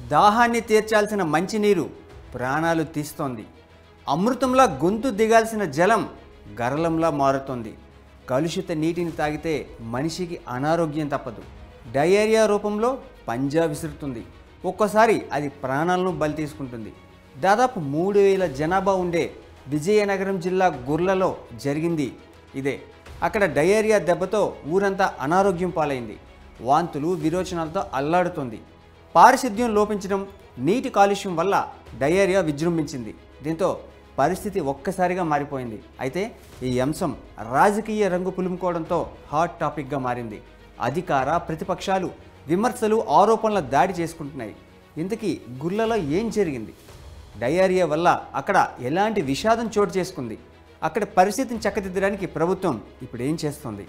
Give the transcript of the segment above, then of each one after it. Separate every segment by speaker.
Speaker 1: దాహాన్ని తీర్చాల్సిన మంచినీరు ప్రాణాలు తీస్తోంది అమృతంలా గొంతు దిగాల్సిన జలం గరళంలా మారుతోంది కలుషిత నీటిని తాగితే మనిషికి అనారోగ్యం తప్పదు డయేరియా రూపంలో పంజా విసురుతుంది ఒక్కోసారి అది ప్రాణాలను బలి తీసుకుంటుంది దాదాపు మూడు వేల జనాభా ఉండే విజయనగరం జిల్లా గుర్లలో జరిగింది ఇదే అక్కడ డయేరియా దెబ్బతో ఊరంతా అనారోగ్యం పాలైంది వాంతులు విరోచనాలతో అల్లాడుతోంది పారిశుద్ధ్యం లోపించడం నీటి కాలుష్యం వల్ల డయేరియా విజృంభించింది దీంతో పరిస్థితి ఒక్కసారిగా మారిపోయింది అయితే ఈ అంశం రాజకీయ రంగు పులుముకోవడంతో హాట్ టాపిక్గా మారింది అధికార ప్రతిపక్షాలు విమర్శలు ఆరోపణల దాడి చేసుకుంటున్నాయి ఇంతకీ గుర్లలో ఏం జరిగింది డయేరియా వల్ల అక్కడ ఎలాంటి విషాదం చోటు చేసుకుంది అక్కడ పరిస్థితిని చక్కదిద్దడానికి ప్రభుత్వం ఇప్పుడు ఏం చేస్తుంది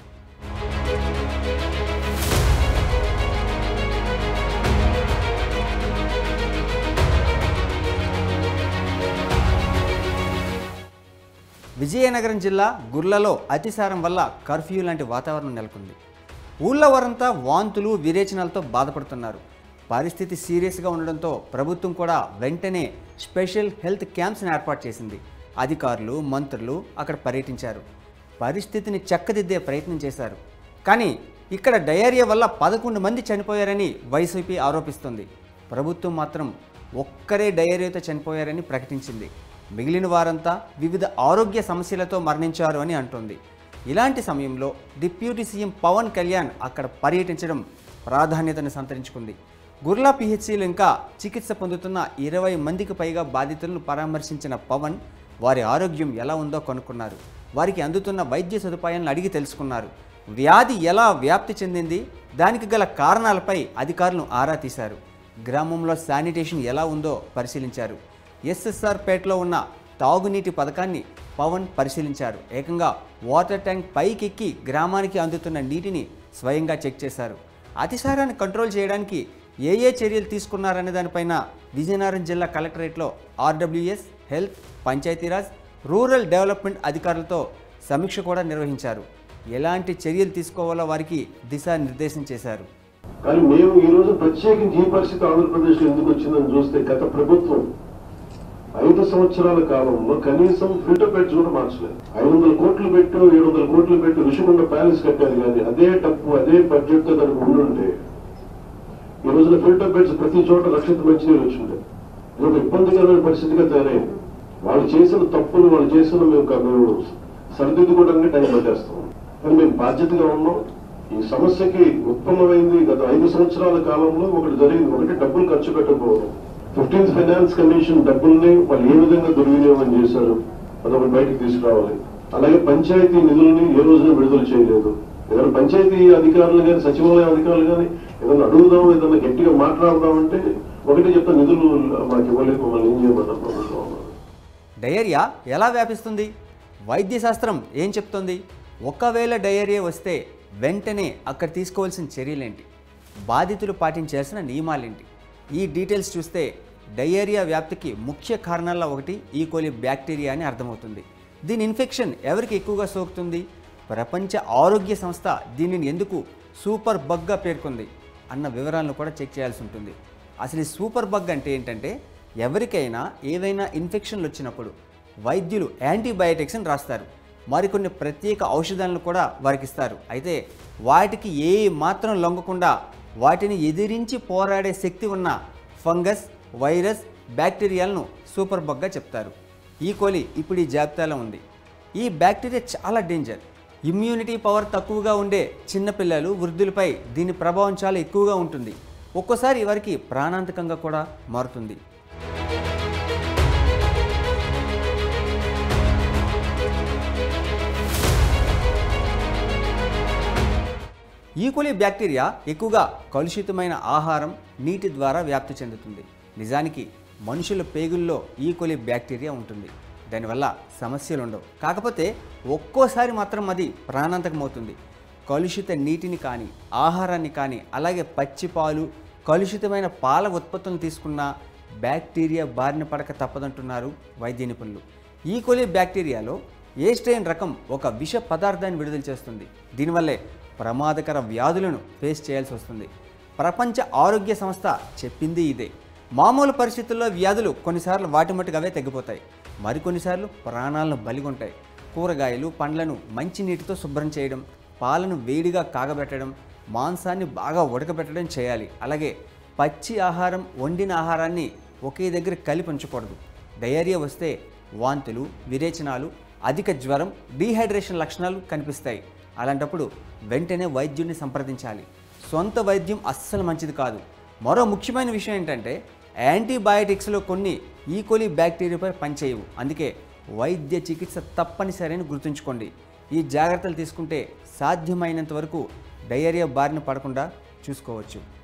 Speaker 1: విజయనగరం జిల్లా గుర్లలో అతిసారం వల్ల కర్ఫ్యూ లాంటి వాతావరణం నెలకొంది ఊళ్ళో వారంతా వాంతులు విరేచనాలతో బాధపడుతున్నారు పరిస్థితి సీరియస్గా ఉండడంతో ప్రభుత్వం కూడా వెంటనే స్పెషల్ హెల్త్ క్యాంప్స్ని ఏర్పాటు చేసింది అధికారులు మంత్రులు అక్కడ పర్యటించారు పరిస్థితిని చక్కదిద్దే ప్రయత్నం చేశారు కానీ ఇక్కడ డయేరియా వల్ల పదకొండు మంది చనిపోయారని వైసీపీ ఆరోపిస్తుంది ప్రభుత్వం మాత్రం ఒక్కరే డయేరియాతో చనిపోయారని ప్రకటించింది మిగిలిన వారంతా వివిధ ఆరోగ్య సమస్యలతో మరణించారు అని అంటోంది ఇలాంటి సమయంలో డిప్యూటీ సీఎం పవన్ కళ్యాణ్ అక్కడ పర్యటించడం ప్రాధాన్యతను సంతరించుకుంది గుర్లా పిహెచ్సిలో ఇంకా చికిత్స పొందుతున్న ఇరవై మందికి పైగా బాధితులను పరామర్శించిన పవన్ వారి ఆరోగ్యం ఎలా ఉందో కనుక్కున్నారు వారికి అందుతున్న వైద్య సదుపాయాలను అడిగి తెలుసుకున్నారు వ్యాధి ఎలా వ్యాప్తి చెందింది దానికి గల కారణాలపై అధికారులను ఆరా తీశారు గ్రామంలో శానిటేషన్ ఎలా ఉందో పరిశీలించారు ఎస్ఎస్ఆర్ పేటలో ఉన్న తాగునీటి పథకాన్ని పవన్ పరిశీలించారు ఏకంగా వాటర్ ట్యాంక్ పైకెక్కి గ్రామానికి అందుతున్న నీటిని స్వయంగా చెక్ చేశారు అతిసారాన్ని కంట్రోల్ చేయడానికి ఏ ఏ చర్యలు తీసుకున్నారనే దానిపైన విజయనగరం జిల్లా కలెక్టరేట్లో RWS health Panchayati Raj rural development అధికారులతో సమీక్ష కూడా నిర్వహించారు ఎలాంటి చర్యలు తీసుకోవాలో వారికి దిశానిర్దేశం చేశారు
Speaker 2: కానీ మేము ఈ రోజు ప్రత్యేకించి ఈ పరిస్థితి ఆంధ్రప్రదేశ్ లో ఎందుకు వచ్చిందని చూస్తే గత ప్రభుత్వం ఐదు సంవత్సరాల కాలంలో కనీసం ఫిల్టర్ బెడ్స్ కూడా మార్చలేదు ఐదు వందల కోట్లు పెట్టు ఏడు వందల కోట్లు పెట్టు ఋషికొండ ప్యాలెస్ కట్టారు కానీ అదే డబ్బు అదే బడ్జెట్ తో దానికి ఉండుంటే ఈ రోజున ఫిల్టర్ బెడ్స్ ప్రతి చోట లక్షిత మంచినీరు వచ్చిండే ఇది ఒక ఇబ్బందికరమైన పరిస్థితిగా తయారైంది వాళ్ళు చేసిన తప్పులు వాళ్ళు చేసిన మేము కా- మేము సరిదిద్దుకోవడానికి టైం పట్టేస్తాం కానీ మేము బాధ్యతగా ఉన్నాం ఈ సమస్యకి ఉత్పన్నమైంది గత ఐదు సంవత్సరాల కాలంలో ఒకటి జరిగింది ఒకటి డబ్బులు ఖర్చు పెట్టకపోవడం ఫిఫ్టీన్త్ ఫైనాన్స్ కమిషన్ డబ్బుల్ని వాళ్ళు ఏ విధంగా దుర్వినియోగం చేశారు అదొకటి బయటకు తీసుకురావాలి అలాగే పంచాయతీ నిధుల్ని ఏ రోజున విడుదల చేయలేదు ఏదైనా పంచాయతీ అధికారులు కానీ సచివాలయం అధికారులు కానీ ఏదైనా అడుగుదాం ఏదైనా గట్టిగా మాట్లాడదాం అంటే ఒకటి చెప్తా నిధులు మాకు ఇవ్వలేదు మమ్మల్ని ఏం చేయమన్నారు ప్రభుత్వం అన్నారు.
Speaker 1: డయేరియా ఎలా వ్యాపిస్తుంది వైద్య శాస్త్రం ఏం చెప్తోంది ఒకవేళ డయేరియా వస్తే వెంటనే అక్కడ తీసుకోవాల్సిన చర్యలేంటి బాధితులు పాటించాల్సిన నియమాలేంటి ఈ డీటెయిల్స్ చూస్తే డయేరియా వ్యాప్తికి ముఖ్య కారణాల్లో ఒకటి ఈకోలి బ్యాక్టీరియా అని అర్థమవుతుంది దీని ఇన్ఫెక్షన్ ఎవరికి ఎక్కువగా సోకుతుంది ప్రపంచ ఆరోగ్య సంస్థ దీనిని ఎందుకు సూపర్ బగ్గా పేర్కొంది అన్న వివరాలను కూడా చెక్ చేయాల్సి ఉంటుంది అసలు ఈ సూపర్ బగ్ అంటే ఏంటంటే ఎవరికైనా ఏదైనా ఇన్ఫెక్షన్లు వచ్చినప్పుడు వైద్యులు యాంటీబయాటిక్స్ని రాస్తారు మరికొన్ని ప్రత్యేక ఔషధాలను కూడా వారికి ఇస్తారు అయితే వాటికి ఏ మాత్రం లొంగకుండా వాటిని ఎదిరించి పోరాడే శక్తి ఉన్న ఫంగస్ వైరస్ బ్యాక్టీరియాలను సూపర్ బగ్గా చెప్తారు ఈ కోలి ఇప్పుడు ఈ జాబితాలో ఉంది ఈ బ్యాక్టీరియా చాలా డేంజర్ ఇమ్యూనిటీ పవర్ తక్కువగా ఉండే చిన్నపిల్లలు వృద్ధులపై దీని ప్రభావం చాలా ఎక్కువగా ఉంటుంది ఒక్కోసారి వారికి ప్రాణాంతకంగా కూడా మారుతుంది ఈకోలి బ్యాక్టీరియా ఎక్కువగా కలుషితమైన ఆహారం నీటి ద్వారా వ్యాప్తి చెందుతుంది నిజానికి మనుషుల పేగుల్లో ఈకోలి బ్యాక్టీరియా ఉంటుంది దానివల్ల సమస్యలు ఉండవు కాకపోతే ఒక్కోసారి మాత్రం అది ప్రాణాంతకమవుతుంది కలుషిత నీటిని కానీ ఆహారాన్ని కానీ అలాగే పచ్చి పాలు కలుషితమైన పాల ఉత్పత్తులను తీసుకున్న బ్యాక్టీరియా బారిన పడక తప్పదంటున్నారు వైద్య నిపుణులు ఈకోలి బ్యాక్టీరియాలో ఏ స్ట్రెయిన్ రకం ఒక విష పదార్థాన్ని విడుదల చేస్తుంది దీనివల్లే ప్రమాదకర వ్యాధులను ఫేస్ చేయాల్సి వస్తుంది ప్రపంచ ఆరోగ్య సంస్థ చెప్పింది ఇదే మామూలు పరిస్థితుల్లో వ్యాధులు కొన్నిసార్లు వాటి మట్టుకు అవే తగ్గిపోతాయి మరికొన్నిసార్లు ప్రాణాలను బలిగొంటాయి కూరగాయలు పండ్లను మంచి నీటితో శుభ్రం చేయడం పాలను వేడిగా కాగబెట్టడం మాంసాన్ని బాగా ఉడకబెట్టడం చేయాలి అలాగే పచ్చి ఆహారం వండిన ఆహారాన్ని ఒకే దగ్గర కలిపి ఉంచకూడదు డయేరియా వస్తే వాంతులు విరేచనాలు అధిక జ్వరం డీహైడ్రేషన్ లక్షణాలు కనిపిస్తాయి అలాంటప్పుడు వెంటనే వైద్యుడిని సంప్రదించాలి సొంత వైద్యం అస్సలు మంచిది కాదు మరో ముఖ్యమైన విషయం ఏంటంటే యాంటీబయాటిక్స్లో కొన్ని ఈకోలి బ్యాక్టీరియాపై పనిచేయవు అందుకే వైద్య చికిత్స తప్పనిసరి అని గుర్తుంచుకోండి ఈ జాగ్రత్తలు తీసుకుంటే సాధ్యమైనంత వరకు డయేరియా బారిన పడకుండా చూసుకోవచ్చు